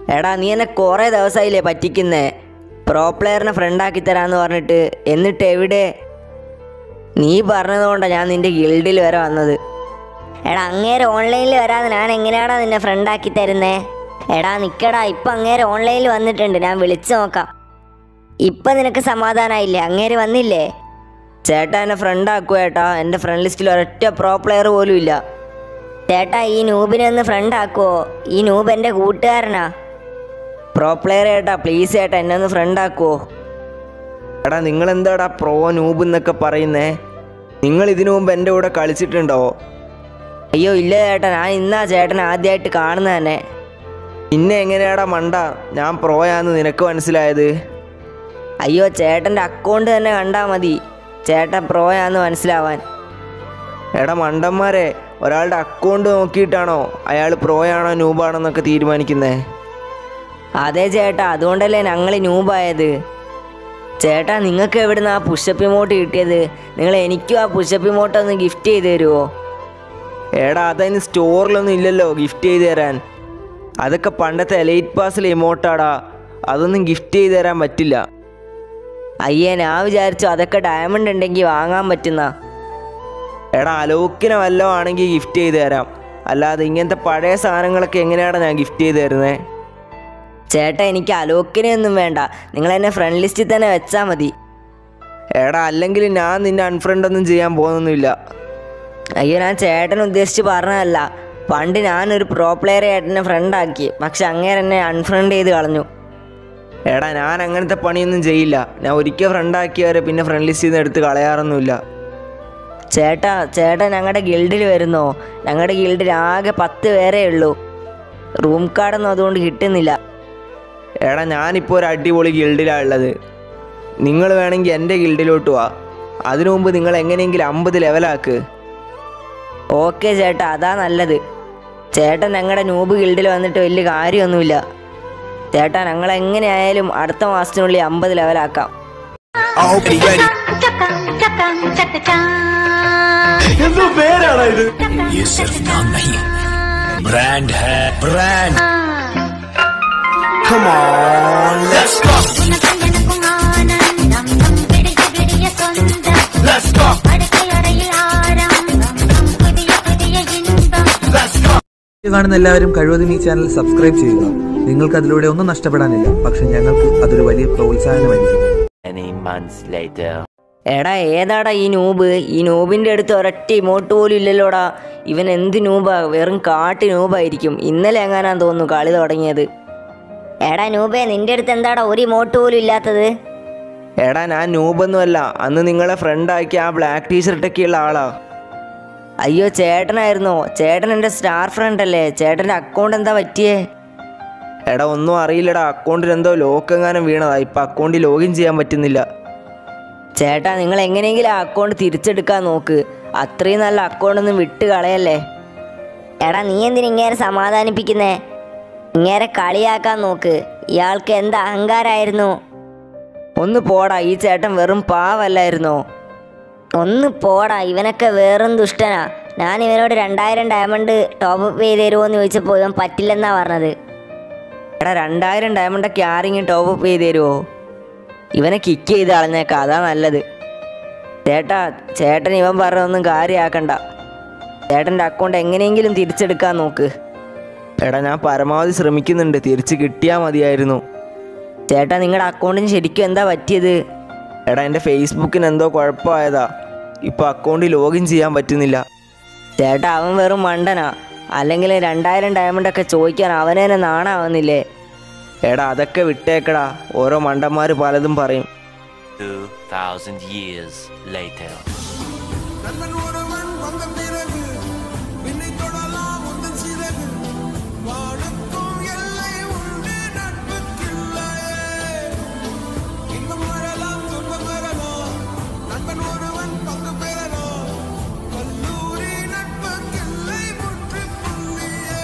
എടാ നീ എന്നെ കുറേ ദിവസമായില്ലേ പറ്റിക്കുന്നേ പ്രോ പ്ലെയറിനെ ഫ്രണ്ടാക്കി തരാമെന്ന് പറഞ്ഞിട്ട് എന്നിട്ട് എവിടെ നീ പറഞ്ഞതുകൊണ്ടാണ് ഞാൻ നിന്റെ ഗിൽഡിൽ വരെ വന്നത് എടാ അങ്ങേരെ ഓൺലൈനിൽ വരാതെ ഞാൻ എങ്ങനെയാടാ നിന്നെ ഫ്രണ്ടാക്കി തരുന്നേ എടാ നിക്കടാ ഇപ്പം അങ്ങേരെ ഓൺലൈനിൽ വന്നിട്ടുണ്ട് ഞാൻ വിളിച്ചു നോക്കാം ഇപ്പം നിനക്ക് സമാധാനമായില്ലേ അങ്ങേര് വന്നില്ലേ ചേട്ടാ എന്നെ ഫ്രണ്ടാക്കുക ചേട്ടാ എൻ്റെ ഫ്രണ്ട് ലിസ്റ്റിൽ ഒരൊറ്റ പ്രോ പ്ലെയർ പോലും ഇല്ല ചേട്ടാ ഈ നൂബിനെ ഒന്ന് ഫ്രണ്ട് ആക്കുവോ ഈ നൂബ് എൻ്റെ കൂട്ടുകാരനാ പ്രോ പ്ലെയർ ചേട്ടാ പ്ലീസ് ചേട്ടാ എന്നെ ഒന്ന് ഫ്രണ്ടാക്കുവോ എടാ നിങ്ങൾ എന്താടാ പ്രോ നൂബ് എന്നൊക്കെ പറയുന്നേ നിങ്ങൾ ഇതിനു മുമ്പ് എൻ്റെ കൂടെ കളിച്ചിട്ടുണ്ടോ അയ്യോ ഇല്ല ചേട്ടാ ഞാൻ ഇന്നാ ചേട്ടൻ ആദ്യമായിട്ട് കാണുന്നത് തന്നെ പിന്നെ എങ്ങനെയാടാ മണ്ട ഞാൻ പ്രോയാന്ന് നിനക്ക് മനസ്സിലായത് അയ്യോ ചേട്ടൻ്റെ അക്കൗണ്ട് തന്നെ കണ്ടാൽ മതി ചേട്ടൻ പ്രോയാന്ന് മനസ്സിലാവാൻ എടാ മണ്ടന്മാരെ ഒരാളുടെ അക്കൗണ്ട് നോക്കിയിട്ടാണോ അയാൾ പ്രോയാണോ നൂബാണോ എന്നൊക്കെ തീരുമാനിക്കുന്നേ അതെ ചേട്ടാ അതുകൊണ്ടല്ലേ ഞങ്ങൾ ന്യൂബായത് ചേട്ടാ നിങ്ങൾക്ക് എവിടുന്ന് ആ പുഷപ്പ് ഇമോട്ട് കിട്ടിയത് നിങ്ങൾ എനിക്കും ആ പുഷപ്പ് ഇമോട്ട് ഒന്ന് ഗിഫ്റ്റ് ചെയ്ത് തരുമോ എടാ അതതിന് സ്റ്റോറിലൊന്നും ഇല്ലല്ലോ ഗിഫ്റ്റ് ചെയ്ത് തരാൻ അതൊക്കെ പണ്ടത്തെ എലൈറ്റ് പാസിലെ ഇമോട്ടാടാ അതൊന്നും ഗിഫ്റ്റ് ചെയ്ത് തരാൻ പറ്റില്ല അയ്യേ ഞാൻ വിചാരിച്ചു അതൊക്കെ ഡയമണ്ട് ഉണ്ടെങ്കിൽ വാങ്ങാൻ പറ്റുന്ന എടാ അലോക്കിനെ വല്ലതും ആണെങ്കിൽ ഗിഫ്റ്റ് ചെയ്ത് തരാം അല്ലാതെ ഇങ്ങനത്തെ പഴയ സാധനങ്ങളൊക്കെ എങ്ങനെയാടാ ഞാൻ ഗിഫ്റ്റ് ചെയ്ത് തരുന്നത് ചേട്ടാ എനിക്ക് അലോക്കിനെ ഒന്നും വേണ്ട നിങ്ങൾ എന്നെ ഫ്രണ്ട് ലിസ്റ്റിൽ തന്നെ വെച്ചാൽ മതി എടാ അല്ലെങ്കിൽ ഞാൻ നിന്നെ അൺഫ്രണ്ട് ഒന്നും ചെയ്യാൻ പോകുന്നൊന്നുമില്ല അയ്യോ ഞാൻ ചേട്ടൻ ഉദ്ദേശിച്ച് പറഞ്ഞതല്ല പണ്ട് ഞാനൊരു പ്രോ പ്ലെയറെ ഏട്ടനെ ഫ്രണ്ടാക്കി പക്ഷെ അങ്ങേരെ എന്നെ അൺഫ്രണ്ട് ചെയ്ത് കളഞ്ഞു എടാ ഞാൻ അങ്ങനത്തെ പണിയൊന്നും ചെയ്യില്ല ഞാൻ ഒരിക്കൽ ഫ്രണ്ടാക്കിയവരെ പിന്നെ ഫ്രണ്ട് ലിസ്റ്റിൽ നിന്ന് എടുത്ത് കളയാറൊന്നുമില്ല ചേട്ടാ ചേട്ടാ ഞങ്ങളുടെ ഗിൽഡിൽ വരുന്നോ ഞങ്ങളുടെ ഗിൽഡിൽ ആകെ പത്ത് പേരേ ഉള്ളൂ റൂം കാർഡൊന്നും അതുകൊണ്ട് കിട്ടുന്നില്ല എടാ ഞാനിപ്പോൾ ഒരു അടിപൊളി ഗിൽഡിലാണ് ഉള്ളത് നിങ്ങൾ വേണമെങ്കിൽ എൻ്റെ ഗിൽഡിലോട്ട് വാ അതിനു മുമ്പ് നിങ്ങൾ എങ്ങനെയെങ്കിലും അമ്പത് ലെവലാക്ക് ഓക്കെ ചേട്ടാ അതാ നല്ലത് ചേട്ടൻ ഞങ്ങളുടെ നൂബ് ഗിൽഡിൽ വന്നിട്ട് വലിയ കാര്യമൊന്നുമില്ല ചേട്ടാ ഞങ്ങൾ എങ്ങനെയായാലും അടുത്ത മാസത്തിനുള്ളിൽ അമ്പത് ലെവലാക്കാം ये सिर्फ नाम नहीं ब्रांड है brand come on let's go let's go video കാണുന്ന എല്ലാവരും കഴിവതും ഈ ചാനൽ സബ്സ്ക്രൈബ് ചെയ്യുക നിങ്ങൾക്ക് അതിലൂടെ ഒന്നും നഷ്ടപ്പെടാനില്ല പക്ഷെ ഞങ്ങൾക്ക് അതൊരു വലിയ പ്രോത്സാഹനമായിരിക്കും എടാ ഏതാടാ ഈ നൂബ് ഈ നൂബിൻ്റെ അടുത്ത് ഒരൊറ്റ ഇമോട്ട് പോലും ഇല്ലല്ലോടാ ഇവൻ എന്ത് നൂബാ വെറും കാട്ടി നൂബായിരിക്കും ഇന്നലെ എങ്ങാനാന്ന് തോന്നുന്നു കളി തുടങ്ങിയത് എടാ നൂബേ നിന്റെ അടുത്ത് എന്താടാ ഒരു ഇമോട്ട് പോലും ഇല്ലാത്തത് എടാ ഞാൻ നൂബൊന്നുമല്ല അന്ന് നിങ്ങളെ ഫ്രണ്ടാക്കി ആ ബ്ലാക്ക് ടീഷർട്ടൊക്കെയുള്ള ആളാ അയ്യോ ചേട്ടനായിരുന്നോ ചേട്ടൻ എൻ്റെ സ്റ്റാർ ഫ്രണ്ട് അല്ലേ ചേട്ടൻ്റെ അക്കൗണ്ട് എന്താ പറ്റിയേ എടാ ഒന്നും അറിയില്ലടാ അക്കൗണ്ടിൽ എന്തോ ലോക്ക് എങ്ങാനും വീണതാ ഇപ്പം അക്കൗണ്ടിൽ ലോഗിൻ ചെയ്യാൻ പറ്റുന്നില്ല ചേട്ടാ നിങ്ങൾ എങ്ങനെയെങ്കിലും ആ അക്കൗണ്ട് തിരിച്ചെടുക്കാൻ നോക്ക് അത്രയും നല്ല അക്കൗണ്ട് ഒന്നും വിട്ട് കളയല്ലേ എടാ നീ എന്തിനാ ഇങ്ങേരെ സമാധാനിപ്പിക്കുന്നേ ഇങ്ങേരെ കളിയാക്കാൻ നോക്ക് ഇയാൾക്ക് എന്ത് അഹങ്കാരായിരുന്നു ഒന്ന് പോടാ ഈ ചേട്ടൻ വെറും പാവല്ലായിരുന്നോ ഒന്ന് പോടാ ഇവനൊക്കെ വേറും ദുഷ്ടനാ ഞാൻ ഇവനോട് രണ്ടായിരം ഡയമണ്ട് ടോപ്പ് അപ്പ് ചെയ്ത് തരുമോ എന്ന് ചോദിച്ചപ്പോൾ ഇവൻ പറ്റില്ലെന്നാ പറഞ്ഞത് എടാ രണ്ടായിരം ഡയമണ്ടൊക്കെ ആരെങ്കിലും ടോപ്പ് അപ്പ് ചെയ്ത് തരുമോ ഇവനെ കിക്ക് ചെയ്ത് കളഞ്ഞേക്കാം അതാ നല്ലത് ചേട്ടാ ചേട്ടൻ ഇവൻ പറഞ്ഞൊന്നും കാര്യമാക്കണ്ട ചേട്ടൻ്റെ അക്കൗണ്ട് എങ്ങനെയെങ്കിലും തിരിച്ചെടുക്കാൻ നോക്ക് എടാ ഞാൻ പരമാവധി ശ്രമിക്കുന്നുണ്ട് തിരിച്ച് കിട്ടിയാൽ മതിയായിരുന്നു ചേട്ടാ നിങ്ങളുടെ അക്കൗണ്ടിന് ശരിക്കും എന്താ പറ്റിയത് എടാ എൻ്റെ ഫേസ്ബുക്കിന് എന്തോ കുഴപ്പമായതാ ഇപ്പോൾ അക്കൗണ്ടിൽ ലോഗിൻ ചെയ്യാൻ പറ്റുന്നില്ല ചേട്ടാ അവൻ വെറും മണ്ടനാ അല്ലെങ്കിൽ രണ്ടായിരം ഡയമണ്ടൊക്കെ ചോദിക്കാൻ അവനെ തന്നെ നാണാവുന്നില്ലേ എടാ അതൊക്കെ വിട്ടേക്കടാ ഓരോ മണ്ടന്മാർ പലതും പറയും 2,000 years later. நண்பன் ஒருவன் வந்த பிறகு விண்ணை தொடலாம் உந்தன் சிறகு வானுக்கும் எல்லை உண்டு நட்புக்கில்லையே இன்பம் வரலாம் துன்பம் வரலாம் நண்பன் ஒருவன் பங்கு பெறலாம் கல்லூரி நட்புக்கில்லை முற்றுப்புள்ளியே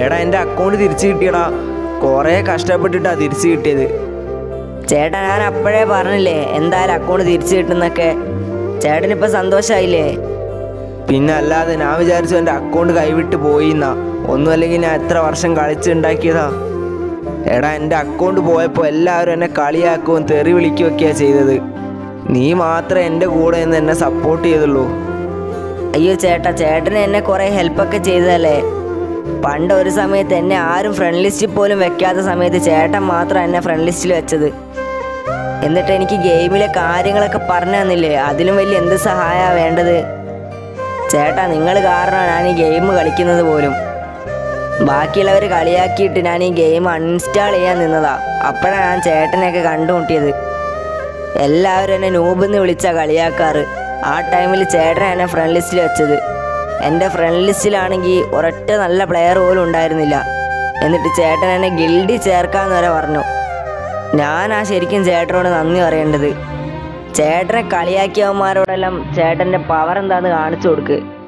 എടാ എൻ്റെ അക്കൗണ്ട് തിരിച്ചു കിട്ടിയടാ കുറേ കഷ്ടപ്പെട്ടിട്ടാ തിരിച്ചു കിട്ടിയത് ചേട്ടാ ഞാൻ അപ്പോഴേ പറഞ്ഞില്ലേ എന്തായാലും അക്കൗണ്ട് തിരിച്ചു കിട്ടുന്നൊക്കെ ചേട്ടനിപ്പോൾ സന്തോഷമായില്ലേ പിന്നെ അല്ലാതെ ഞാൻ വിചാരിച്ചു എൻ്റെ അക്കൗണ്ട് കൈവിട്ട് പോയിന്നാ ഒന്നുമല്ലെങ്കിൽ ഞാൻ എത്ര വർഷം കളിച്ചുണ്ടാക്കിയതാ എടാ എൻ്റെ അക്കൗണ്ട് പോയപ്പോൾ എല്ലാവരും എന്നെ കളിയാക്കുകയും തെറി വിളിക്കുകയൊക്കെയാണ് ചെയ്തത് നീ മാത്രമേ എൻ്റെ കൂടെ നിന്ന് എന്നെ സപ്പോർട്ട് ചെയ്തുള്ളൂ അയ്യോ ചേട്ടാ ചേട്ടന് എന്നെ കുറേ ഹെൽപ്പൊക്കെ ചെയ്തതല്ലേ പണ്ട് ഒരു സമയത്ത് എന്നെ ആരും ഫ്രണ്ട് ലിസ്റ്റിൽ പോലും വെക്കാത്ത സമയത്ത് ചേട്ടൻ മാത്രം എന്നെ ഫ്രണ്ട് ലിസ്റ്റിൽ വെച്ചത് എന്നിട്ട് എനിക്ക് ഗെയിമിലെ കാര്യങ്ങളൊക്കെ പറഞ്ഞു തന്നില്ലേ അതിലും വലിയ എന്ത് സഹായമാണ് വേണ്ടത് ചേട്ടാ നിങ്ങൾ കാരണമാണ് ഞാൻ ഈ ഗെയിം കളിക്കുന്നത് പോലും ബാക്കിയുള്ളവർ കളിയാക്കിയിട്ട് ഞാൻ ഈ ഗെയിം അൺഇൻസ്റ്റാൾ ചെയ്യാൻ നിന്നതാ അപ്പോഴാണ് ഞാൻ ചേട്ടനെയൊക്കെ കണ്ടുമുട്ടിയത് എല്ലാവരും എന്നെ നൂബെന്ന് വിളിച്ചാ കളിയാക്കാറ് ആ ടൈമിൽ ചേട്ടൻ എന്നെ ഫ്രണ്ട് ലിസ്റ്റിൽ വെച്ചത് എൻ്റെ ഫ്രണ്ട് ലിസ്റ്റിലാണെങ്കിൽ ഒരൊറ്റ നല്ല പ്ലെയർ പോലും ഉണ്ടായിരുന്നില്ല എന്നിട്ട് ചേട്ടൻ എന്നെ ഗിൽഡി ചേർക്കാന്ന് വരെ പറഞ്ഞു ഞാനാ ശരിക്കും ചേട്ടനോട് നന്ദി പറയേണ്ടത് ചേട്ടനെ കളിയാക്കിയവന്മാരോടെല്ലാം ചേട്ടൻ്റെ പവർ എന്താന്ന് കാണിച്ചു കൊടുക്ക്